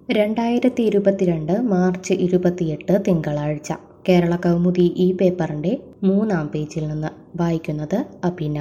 രണ്ടായിരത്തി ഇരുപത്തിരണ്ട് മാർച്ച് ഇരുപത്തിയെട്ട് തിങ്കളാഴ്ച കേരള കൗമുദി ഈ പേപ്പറിൻ്റെ മൂന്നാം പേജിൽ നിന്ന് വായിക്കുന്നത് അഭിന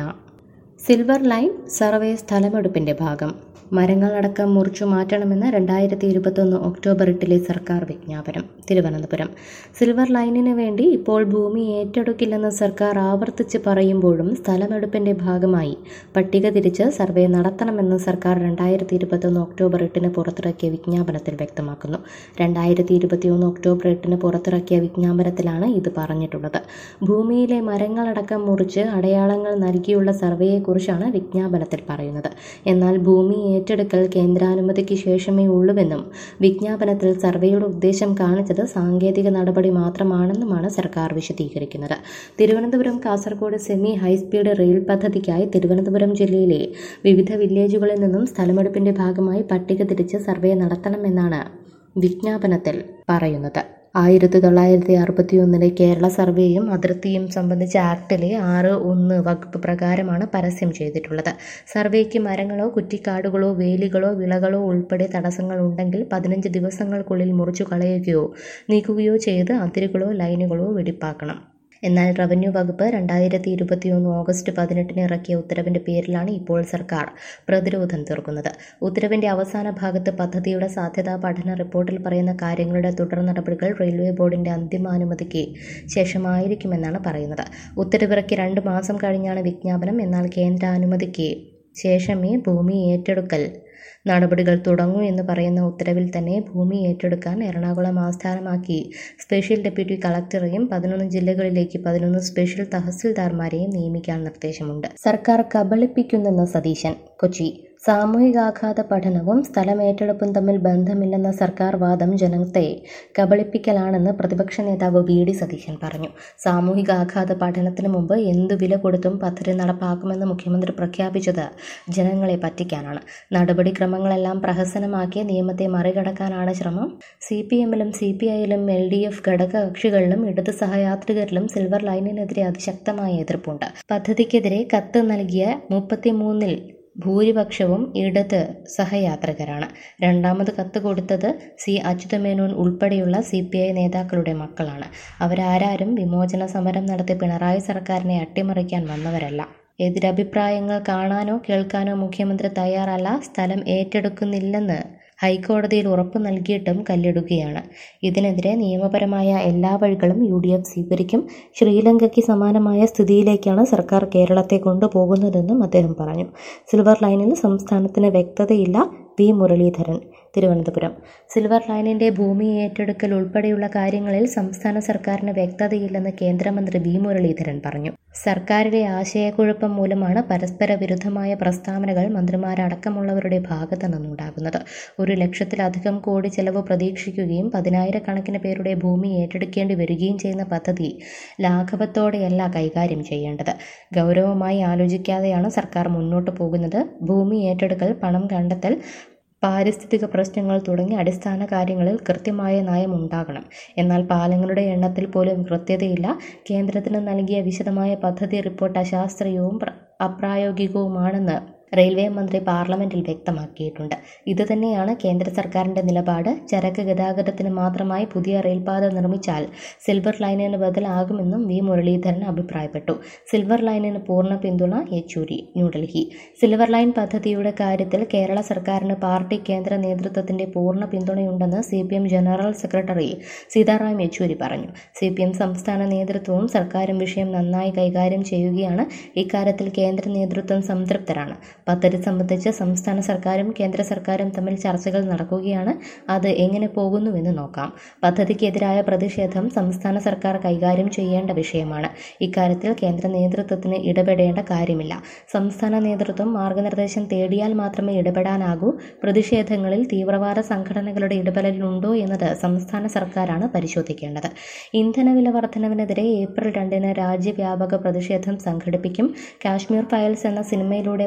സിൽവർ ലൈൻ സർവേ സ്ഥലമെടുപ്പിൻ്റെ ഭാഗം മരങ്ങളടക്കം മുറിച്ചു മാറ്റണമെന്ന് രണ്ടായിരത്തി ഇരുപത്തൊന്ന് ഒക്ടോബർ എട്ടിലെ സർക്കാർ വിജ്ഞാപനം തിരുവനന്തപുരം സിൽവർ ലൈനിന് വേണ്ടി ഇപ്പോൾ ഭൂമി ഏറ്റെടുക്കില്ലെന്ന് സർക്കാർ ആവർത്തിച്ച് പറയുമ്പോഴും സ്ഥലമെടുപ്പിന്റെ ഭാഗമായി പട്ടിക തിരിച്ച് സർവേ നടത്തണമെന്ന് സർക്കാർ രണ്ടായിരത്തി ഇരുപത്തൊന്ന് ഒക്ടോബർ എട്ടിന് പുറത്തിറക്കിയ വിജ്ഞാപനത്തിൽ വ്യക്തമാക്കുന്നു രണ്ടായിരത്തി ഇരുപത്തിയൊന്ന് ഒക്ടോബർ എട്ടിന് പുറത്തിറക്കിയ വിജ്ഞാപനത്തിലാണ് ഇത് പറഞ്ഞിട്ടുള്ളത് ഭൂമിയിലെ മരങ്ങളടക്കം മുറിച്ച് അടയാളങ്ങൾ നൽകിയുള്ള സർവേയെക്കുറിച്ചാണ് വിജ്ഞാപനത്തിൽ പറയുന്നത് എന്നാൽ ഭൂമി ഏറ്റെടുക്കൽ കേന്ദ്രാനുമതിക്ക് ശേഷമേ ഉള്ളൂവെന്നും വിജ്ഞാപനത്തിൽ സർവേയുടെ ഉദ്ദേശം കാണിച്ചത് സാങ്കേതിക നടപടി മാത്രമാണെന്നുമാണ് സർക്കാർ വിശദീകരിക്കുന്നത് Thiruvananthapuram Kasaragod semi high speed rail പദ്ധതിക്കായി തിരുവനന്തപുരം ജില്ലയിലെ വിവിധ വില്ലേജുകളിൽ നിന്നും സ്ഥലമെടുപ്പിന്റെ ഭാഗമായി പട്ടിക തിരിച്ച് സർവേ നടത്തണമെന്നാണ് വിജ്ഞാപനത്തിൽ പറയുന്നത് ആയിരത്തി തൊള്ളായിരത്തി അറുപത്തിയൊന്നിലെ കേരള സർവേയും അതിർത്തിയും സംബന്ധിച്ച ആക്ടിലെ ആറ് ഒന്ന് വകുപ്പ് പ്രകാരമാണ് പരസ്യം ചെയ്തിട്ടുള്ളത് സർവേക്ക് മരങ്ങളോ കുറ്റിക്കാടുകളോ വേലികളോ വിളകളോ ഉൾപ്പെടെ തടസ്സങ്ങൾ ഉണ്ടെങ്കിൽ പതിനഞ്ച് ദിവസങ്ങൾക്കുള്ളിൽ മുറിച്ചു കളയുകയോ നീക്കുകയോ ചെയ്ത് അതിരുകളോ ലൈനുകളോ വെടിപ്പാക്കണം എന്നാൽ റവന്യൂ വകുപ്പ് രണ്ടായിരത്തി ഇരുപത്തിയൊന്ന് ഓഗസ്റ്റ് പതിനെട്ടിന് ഇറക്കിയ ഉത്തരവിന്റെ പേരിലാണ് ഇപ്പോൾ സർക്കാർ പ്രതിരോധം തീർക്കുന്നത് ഉത്തരവിന്റെ അവസാന ഭാഗത്ത് പദ്ധതിയുടെ സാധ്യതാ പഠന റിപ്പോർട്ടിൽ പറയുന്ന കാര്യങ്ങളുടെ തുടർ നടപടികൾ റെയിൽവേ ബോർഡിന്റെ അന്തിമാനുമതിക്ക് ശേഷമായിരിക്കുമെന്നാണ് പറയുന്നത് ഉത്തരവിറക്കി രണ്ട് മാസം കഴിഞ്ഞാണ് വിജ്ഞാപനം എന്നാൽ കേന്ദ്ര അനുമതിക്ക് ശേഷമേ ഭൂമി ഏറ്റെടുക്കൽ നടപടികൾ തുടങ്ങൂ എന്ന് പറയുന്ന ഉത്തരവിൽ തന്നെ ഭൂമി ഏറ്റെടുക്കാൻ എറണാകുളം ആസ്ഥാനമാക്കി സ്പെഷ്യൽ ഡെപ്യൂട്ടി കളക്ടറെയും പതിനൊന്ന് ജില്ലകളിലേക്ക് പതിനൊന്ന് സ്പെഷ്യൽ തഹസിൽദാർമാരെയും നിയമിക്കാൻ നിർദ്ദേശമുണ്ട് സർക്കാർ കബളിപ്പിക്കുന്നെന്ന് സതീശൻ കൊച്ചി സാമൂഹികാഘാത പഠനവും സ്ഥലമേറ്റെടുപ്പും തമ്മിൽ ബന്ധമില്ലെന്ന സർക്കാർ വാദം ജനത്തെ കബളിപ്പിക്കലാണെന്ന് പ്രതിപക്ഷ നേതാവ് വി ഡി സതീശൻ പറഞ്ഞു സാമൂഹികാഘാത പഠനത്തിന് മുമ്പ് എന്തു വില കൊടുത്തും പദ്ധതി നടപ്പാക്കുമെന്ന് മുഖ്യമന്ത്രി പ്രഖ്യാപിച്ചത് ജനങ്ങളെ പറ്റിക്കാനാണ് നടപടിക്രമങ്ങളെല്ലാം പ്രഹസനമാക്കിയ നിയമത്തെ മറികടക്കാനാണ് ശ്രമം സി പി എമ്മിലും സി പി ഐയിലും എൽ ഡി എഫ് ഘടകകക്ഷികളിലും ഇടത് സഹയാത്രികരിലും സിൽവർ ലൈനിനെതിരെ അതിശക്തമായ എതിർപ്പുണ്ട് പദ്ധതിക്കെതിരെ കത്ത് നൽകിയ മുപ്പത്തിമൂന്നിൽ ഭൂരിപക്ഷവും ഇടത് സഹയാത്രികരാണ് രണ്ടാമത് കത്ത് കൊടുത്തത് സി അച്യുതമേനോൻ ഉൾപ്പെടെയുള്ള സി പി ഐ നേതാക്കളുടെ മക്കളാണ് അവരാരും വിമോചന സമരം നടത്തി പിണറായി സർക്കാരിനെ അട്ടിമറിക്കാൻ വന്നവരല്ല എതിരഭിപ്രായങ്ങൾ കാണാനോ കേൾക്കാനോ മുഖ്യമന്ത്രി തയ്യാറല്ല സ്ഥലം ഏറ്റെടുക്കുന്നില്ലെന്ന് ഹൈക്കോടതിയിൽ ഉറപ്പു നൽകിയിട്ടും കല്ലിടുകയാണ് ഇതിനെതിരെ നിയമപരമായ എല്ലാ വഴികളും യു ഡി എഫ് സ്വീകരിക്കും ശ്രീലങ്കയ്ക്ക് സമാനമായ സ്ഥിതിയിലേക്കാണ് സർക്കാർ കേരളത്തെ കൊണ്ടുപോകുന്നതെന്നും അദ്ദേഹം പറഞ്ഞു സിൽവർ ലൈനിൽ സംസ്ഥാനത്തിന് വ്യക്തതയില്ല വി മുരളീധരൻ തിരുവനന്തപുരം സിൽവർ ലൈനിന്റെ ഭൂമി ഏറ്റെടുക്കൽ ഉൾപ്പെടെയുള്ള കാര്യങ്ങളിൽ സംസ്ഥാന സർക്കാരിന് വ്യക്തതയില്ലെന്ന് കേന്ദ്രമന്ത്രി വി മുരളീധരൻ പറഞ്ഞു സർക്കാരിലെ ആശയക്കുഴപ്പം മൂലമാണ് പരസ്പര വിരുദ്ധമായ പ്രസ്താവനകൾ മന്ത്രിമാരടക്കമുള്ളവരുടെ ഭാഗത്തു നിന്നുണ്ടാകുന്നത് ഒരു ലക്ഷത്തിലധികം കോടി ചെലവ് പ്രതീക്ഷിക്കുകയും പതിനായിരക്കണക്കിന് പേരുടെ ഭൂമി ഏറ്റെടുക്കേണ്ടി വരികയും ചെയ്യുന്ന പദ്ധതി ലാഘവത്തോടെയല്ല കൈകാര്യം ചെയ്യേണ്ടത് ഗൗരവമായി ആലോചിക്കാതെയാണ് സർക്കാർ മുന്നോട്ട് പോകുന്നത് ഭൂമി ഏറ്റെടുക്കൽ പണം കണ്ടെത്തൽ പാരിസ്ഥിതിക പ്രശ്നങ്ങൾ തുടങ്ങി അടിസ്ഥാന കാര്യങ്ങളിൽ കൃത്യമായ നയം ഉണ്ടാകണം എന്നാൽ പാലങ്ങളുടെ എണ്ണത്തിൽ പോലും കൃത്യതയില്ല കേന്ദ്രത്തിന് നൽകിയ വിശദമായ പദ്ധതി റിപ്പോർട്ട് അശാസ്ത്രീയവും അപ്രായോഗികവുമാണെന്ന് റെയിൽവേ മന്ത്രി പാർലമെന്റിൽ വ്യക്തമാക്കിയിട്ടുണ്ട് ഇതുതന്നെയാണ് കേന്ദ്ര സർക്കാരിന്റെ നിലപാട് ചരക്ക് ഗതാഗതത്തിന് മാത്രമായി പുതിയ റെയിൽപാത നിർമ്മിച്ചാൽ സിൽവർ ലൈനിന് ബദലാകുമെന്നും വി മുരളീധരൻ അഭിപ്രായപ്പെട്ടു സിൽവർ ലൈനിന് പൂർണ്ണ പിന്തുണ യെച്ചൂരി ന്യൂഡൽഹി സിൽവർ ലൈൻ പദ്ധതിയുടെ കാര്യത്തിൽ കേരള സർക്കാരിന് പാർട്ടി കേന്ദ്ര നേതൃത്വത്തിന്റെ പൂർണ്ണ പിന്തുണയുണ്ടെന്ന് C P M general secretary Sitaram Yechury പറഞ്ഞു സി പി എം സംസ്ഥാന നേതൃത്വവും സർക്കാരും വിഷയം നന്നായി കൈകാര്യം ചെയ്യുകയാണ് ഇക്കാര്യത്തിൽ കേന്ദ്ര നേതൃത്വം സംതൃപ്തരാണ് പദ്ധതി സംബന്ധിച്ച് സംസ്ഥാന സർക്കാരും കേന്ദ്ര സർക്കാരും തമ്മിൽ ചർച്ചകൾ നടക്കുകയാണ് അത് എങ്ങനെ പോകുന്നുവെന്ന് നോക്കാം പദ്ധതിക്കെതിരായ പ്രതിഷേധം സംസ്ഥാന സർക്കാർ കൈകാര്യം ചെയ്യേണ്ട വിഷയമാണ് ഇക്കാര്യത്തിൽ കേന്ദ്ര നേതൃത്വത്തിന് ഇടപെടേണ്ട കാര്യമില്ല സംസ്ഥാന നേതൃത്വം മാർഗനിർദ്ദേശം തേടിയാൽ മാത്രമേ ഇടപെടാനാകൂ പ്രതിഷേധങ്ങളിൽ തീവ്രവാദ സംഘടനകളുടെ ഇടപെടലുണ്ടോ എന്നത് സംസ്ഥാന സർക്കാരാണ് പരിശോധിക്കേണ്ടത് ഇന്ധനവില വർധനവിനെതിരെ ഏപ്രിൽ രണ്ടിന് രാജ്യവ്യാപക പ്രതിഷേധം സംഘടിപ്പിക്കും കാശ്മീർ ഫയൽസ് എന്ന സിനിമയിലൂടെ വർഗീയ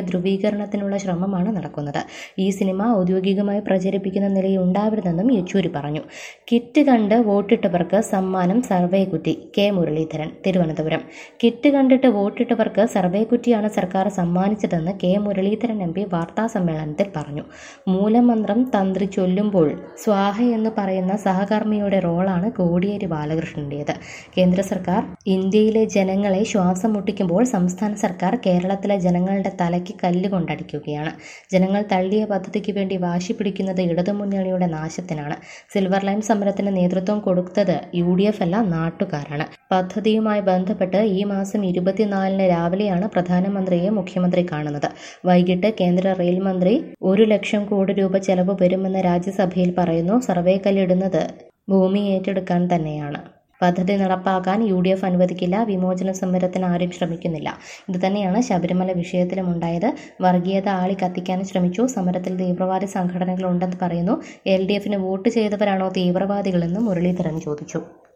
ധ്രുവീകരണത്തിനുള്ള ശ്രമമാണ് നടക്കുന്നത് ഈ സിനിമ ഔദ്യോഗികമായി പ്രചരിപ്പിക്കുന്ന നിലയുണ്ടാവരുതെന്നും യെച്ചൂരി പറഞ്ഞു കിറ്റ് കണ്ട് വോട്ടിട്ടവർക്ക് സമ്മാനം സർവേ കുറ്റി കെ മുരളീധരൻ തിരുവനന്തപുരം കിറ്റ് കണ്ടിട്ട് വോട്ടിട്ടവർക്ക് സർവേ കുറ്റിയാണ് സർക്കാർ സമ്മാനിച്ചതെന്ന് കെ മുരളീധരൻ എം പി വാർത്താ സമ്മേളനത്തിൽ പറഞ്ഞു മൂലമന്ത്രം തന്ത്രി ചൊല്ലുമ്പോൾ സ്വാഹ എന്ന് പറയുന്ന സഹകർമ്മിയുടെ റോളാണ് കോടിയേരി ബാലകൃഷ്ണന്റേത് കേന്ദ്ര സർക്കാർ ഇന്ത്യയിലെ ജനങ്ങളെ ശ്വാസം മുട്ടിക്കുമ്പോൾ സംസ്ഥാന സർക്കാർ കേരളത്തിലെ ജനങ്ങളുടെ തലയ്ക്ക് കല്ല് കൊണ്ടടിക്കുകയാണ് ജനങ്ങൾ തള്ളിയ പദ്ധതിക്ക് വേണ്ടി വാശി പിടിക്കുന്നത് ഇടതുമുന്നണിയുടെ നാശത്തിനാണ് സിൽവർ ലൈൻ സമരത്തിന് നേതൃത്വം കൊടുത്തത് യു ഡി എഫ് അല്ല നാട്ടുകാരാണ് പദ്ധതിയുമായി ബന്ധപ്പെട്ട് ഈ മാസം ഇരുപത്തിനാലിന് രാവിലെയാണ് പ്രധാനമന്ത്രിയെ മുഖ്യമന്ത്രി കാണുന്നത് വൈകിട്ട് കേന്ദ്ര റെയിൽ മന്ത്രി ഒരു ലക്ഷം കോടി രൂപ ചെലവ് വരുമെന്ന് രാജ്യസഭയിൽ പറയുന്നു സർവേ കല്ലിടുന്നത് ഭൂമി ഏറ്റെടുക്കാൻ തന്നെയാണ് പദ്ധതി നടപ്പാക്കാൻ യു ഡി എഫ് അനുവദിക്കില്ല വിമോചന സമരത്തിന് ആരും ശ്രമിക്കുന്നില്ല ഇത് തന്നെയാണ് ശബരിമല വിഷയത്തിലും ഉണ്ടായത് വർഗീയത ആളി കത്തിക്കാൻ ശ്രമിച്ചു സമരത്തിൽ തീവ്രവാദി സംഘടനകൾ ഉണ്ടെന്ന് പറയുന്നു എൽ ഡി എഫിന് വോട്ട് ചെയ്തവരാണോ തീവ്രവാദികളെന്ന് മുരളീധരൻ ചോദിച്ചു